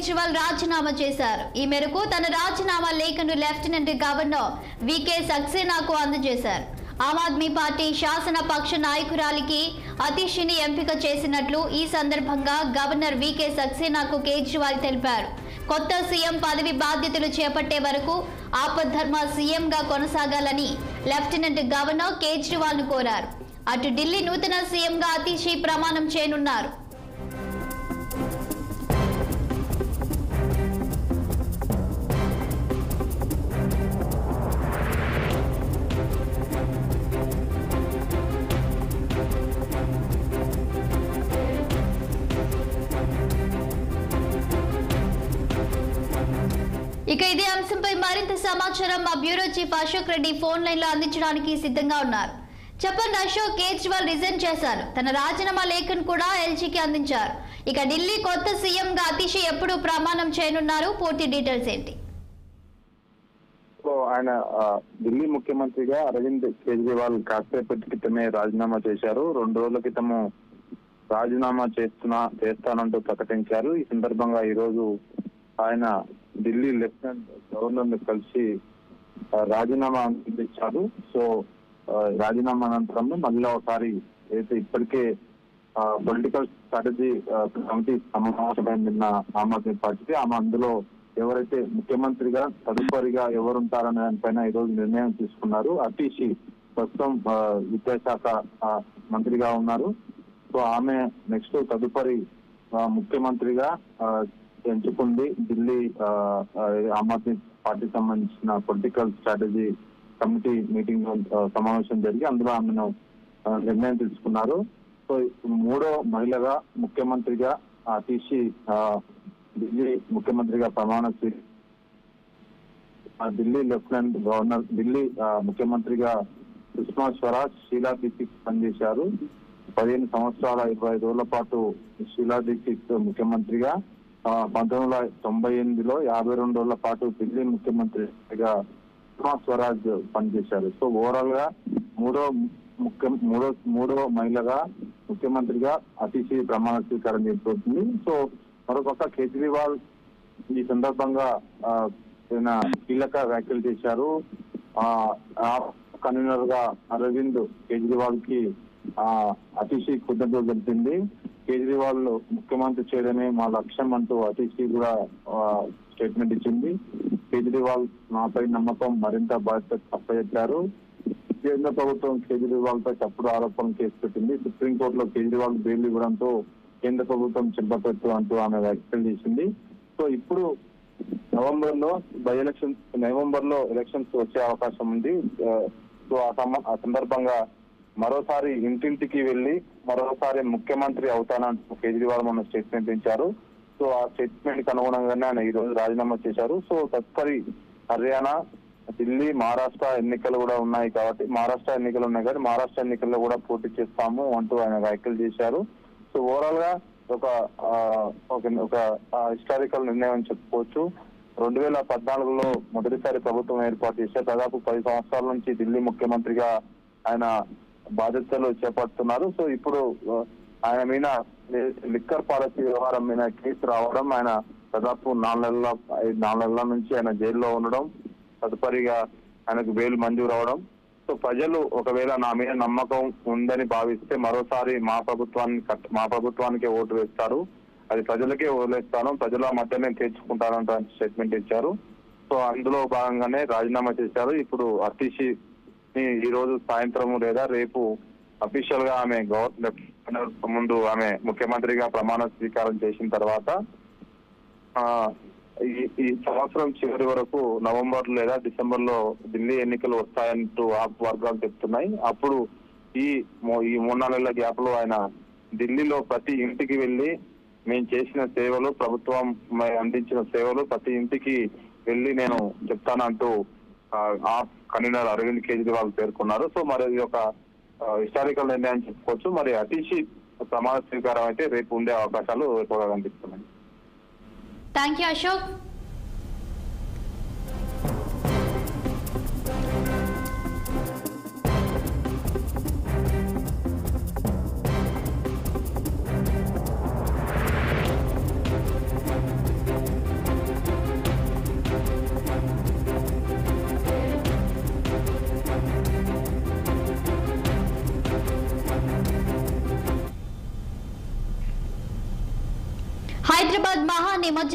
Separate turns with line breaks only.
కేజ్రీవాల్ రాజీనామా చేశారు ఈ మేరకు తన రాజీనామా లేఖను లెఫ్టినెంట్ గవర్నర్ వికే సక్సేనాకు అందజేశారు ఆమ్ ఆద్మీ పార్టీ శాసన పక్ష నాయకురాలికి అతీషిని ఎంపిక చేసినట్లు ఈ సందర్భంగా గవర్నర్ వికే సక్సేనాకు కేజ్రీవాల్ తెలిపారు కొత్త సీఎం పదవి బాధ్యతలు చేపట్టే వరకు ఆపద్ధర్మ సీఎంగా కొనసాగాలని లెఫ్టినెంట్ గవర్నర్ కేజ్రీవాల్ ను కోరారు అటు ఢిల్లీ నూతన సీఎంగా అతీషి ప్రమాణం చేయనున్నారు ఇక ఇదే అంశంపై మరింత సమాచారం మా bureau chief Ashok Reddy phone line లో అందించడానికి సిద్ధంగా ఉన్నారు చెప్పండి అశోక్ కేజ్రీవాల్ రిజైన్ చేశారు తన రాజీనామా లేఖను కూడా ఎల్జీకి అందించారు ఇక ఢిల్లీ కొత్త సీఎం గా అతిషి ఎప్పుడు ప్రమాణం చేయనున్నారు పూర్తి డీటెయిల్స్ ఏంటి
సో ఆయన ఆ, ఢిల్లీ ముఖ్యమంత్రిగా అరవింద్ కేజ్రీవాల్ కాసేపటి క్రితమే రాజీనామా చేశారు రెండు రోజుల క్రితము రాజీనామా చేస్తున్నా చేస్తానంటూ ప్రకటించారు ఈ సందర్భంగా ఈ రోజు ఆయన ఢిల్లీ లెఫ్టినెంట్ గవర్నర్ ని కలిసి ఆ, రాజీనామా అందించారు సో ఆ, రాజీనామా అనంతరం మళ్ళీ ఒకసారి అయితే ఇప్పటికే పొలిటికల్ స్ట్రాటజీ కమిటీ సమావేశమైంది నిన్న ఆమ్ ఆద్మీ పార్టీకి ఆమె అందులో ఎవరైతే ముఖ్యమంత్రిగా తదుపరిగా ఎవరుంటారనే దానిపైన ఈ రోజు నిర్ణయం తీసుకున్నారు అతీషి ప్రస్తుతం ఆ, విద్యాశాఖ ఆ, మంత్రిగా ఉన్నారు సో ఆమె నెక్స్ట్ తదుపరి ఆ, ముఖ్యమంత్రిగా ఆ, ఎంచుకుంది ఢిల్లీ ఆ, ఆ, ఆమ్ ఆద్మీ పార్టీకి సంబంధించిన పొలిటికల్ స్ట్రాటజీ కమిటీ మీటింగ్ ఆ, సమావేశం జరిగి అందులో ఆమెను ఆ, నిర్ణయం తీసుకున్నారు సో ఇప్పుడు మూడో మహిళగా ముఖ్యమంత్రిగా అతీషి ఆ, ఢిల్లీ ముఖ్యమంత్రిగా ప్రమాణ స్వీ- ఆ, ఢిల్లీ లెఫ్టినెంట్ గవర్నర్ ఢిల్లీ ఆ, ముఖ్యమంత్రిగా సుష్మా స్వరాజ్ షీలా దీక్షిత్ పనిచేశారు పదిహేను సంవత్సరాల ఇరవై ఐదు రోజుల పాటు షీలా దీక్షిత్ ముఖ్యమంత్రిగా ఆ, పంతొమ్మిది వందల తొంభై ఎనిమిదిలో యాభై రెండు రోజుల పాటు ఢిల్లీ ముఖ్యమంత్రిగా సుష్మా స్వరాజ్ పనిచేశారు సో ఓవరాల్ గా మూడో ముఖ్య మూడో మూడో మహిళగా ముఖ్యమంత్రిగా అతిశీ ప్రమాణ స్వీకారం చేయబోతుంది సో మరొక కేజ్రీవాల్ ఈ సందర్భంగా ఆ, ఈయన కీలక వ్యాఖ్యలు చేశారు ఆ కన్వీనర్ గా అరవింద్ కేజ్రీవాల్ కి ఆ అతిశీ కృతజ్ఞతలు తెలిపింది కేజ్రీవాల్ ముఖ్యమంత్రి చేయడమే మా లక్ష్యం అంటూ అతిశీ కూడా స్టేట్మెంట్ ఇచ్చింది కేజ్రీవాల్ నాపై నమ్మకం మరింత బాధ్యత అప్పచెప్పారు కేంద్ర ప్రభుత్వం కేజ్రీవాల్ పై తప్పుడు ఆరోపణలు కేసు పెట్టింది సుప్రీంకోర్టులో కేజ్రీవాల్ బెయిల్ ఇవ్వడంతో కేంద్ర ప్రభుత్వం చెంపపెట్టు అంటూ ఆమె వ్యాఖ్యలు చేసింది సో ఇప్పుడు నవంబర్ లో బై ఎలక్షన్ నవంబర్ లో ఎలక్షన్స్ వచ్చే అవకాశం ఉంది ఆ, సో ఆ సమ- ఆ సందర్భంగా మరోసారి ఇంటింటికి వెళ్లి మరోసారి ముఖ్యమంత్రి అవుతానంటూ కేజ్రీవాల్ మొన్న స్టేట్మెంట్ ఇచ్చారు సో ఆ స్టేట్మెంట్ కి అనుగుణంగానే ఆయన ఈ రోజు రాజీనామా చేశారు సో తదుపరి హర్యానా ఢిల్లీ మహారాష్ట్ర ఎన్నికలు కూడా ఉన్నాయి కాబట్టి మహారాష్ట్ర ఎన్నికలు ఉన్నాయి కాబట్టి మహారాష్ట్ర ఎన్నికల్లో కూడా పోటీ చేస్తాము అంటూ ఆయన వ్యాఖ్యలు చేశారు సో ఓవరాల్ గా ఒక ఆ, ఒక- ఒక హిస్టారికల్ నిర్ణయం అని చెప్పుకోవచ్చు రెండు వేల పద్నాలుగులో మొదటిసారి ప్రభుత్వం ఏర్పాటు చేశారు దాదాపు పది సంవత్సరాల నుంచి ఢిల్లీ ముఖ్యమంత్రిగా ఆయన బాధ్యతలు చేపడుతున్నారు సో ఇప్పుడు ఆ, ఆయన మీద లిక్కర్ పాలసీ వ్యవహారం మీద కేసు రావడం ఆయన దాదాపు నాలుగు నెలల ఐదు నాలుగు నెలల నుంచి ఆయన జైల్లో ఉండడం తదుపరిగా ఆయనకు బెయిల్ మంజూరు అవడం సో ప్రజలు ఒకవేళ నా మీద నమ్మకం ఉందని భావిస్తే మరోసారి మా ప్రభుత్వాన్ని కట్- మా ప్రభుత్వానికే ఓటు వేస్తారు అది ప్రజలకే వదిలేస్తాను ప్రజల మధ్యనే తీర్చుకుంటానంట స్టేట్మెంట్ ఇచ్చారు సో అందులో భాగంగానే రాజీనామా చేశారు ఇప్పుడు అతీషి ని ఈ రోజు సాయంత్రం లేదా రేపు అఫీషియల్ గా ఆమె గవర్నర్ ముందు ఆమె ముఖ్యమంత్రిగా ప్రమాణ స్వీకారం చేసిన తర్వాత ఆ, ఈ ఈ సంవత్సరం చివరి వరకు నవంబర్ లేదా డిసెంబర్ లో ఢిల్లీ ఎన్నికలు వస్తాయంటూ ఆప్ వర్గాలు చెప్తున్నాయి అప్పుడు ఈ మూ- ఈ మూడు నాలుగు నెలల గ్యాప్ లో ఆయన ఢిల్లీలో ప్రతి ఇంటికి వెళ్లి మేము చేసిన సేవలు ప్రభుత్వం మ- అందించిన సేవలు ప్రతి ఇంటికి వెళ్లి నేను చెప్తానంటూ ఆ, ఆప్ కన్వీనర్ అరవింద్ కేజ్రీవాల్ పేర్కొన్నారు సో మరి ఇది ఒక హిస్టారికల్ నిర్ణయం చెప్పుకోవచ్చు మరి అతీషి ప్రమాణ స్వీకారం అయితే రేపు ఉండే అవకాశాలు ఎక్కువగా కనిపిస్తున్నాయి
థ్యాంక్ యూ అశోక్ హైదరాబాద్ మహా నిమజ్జనం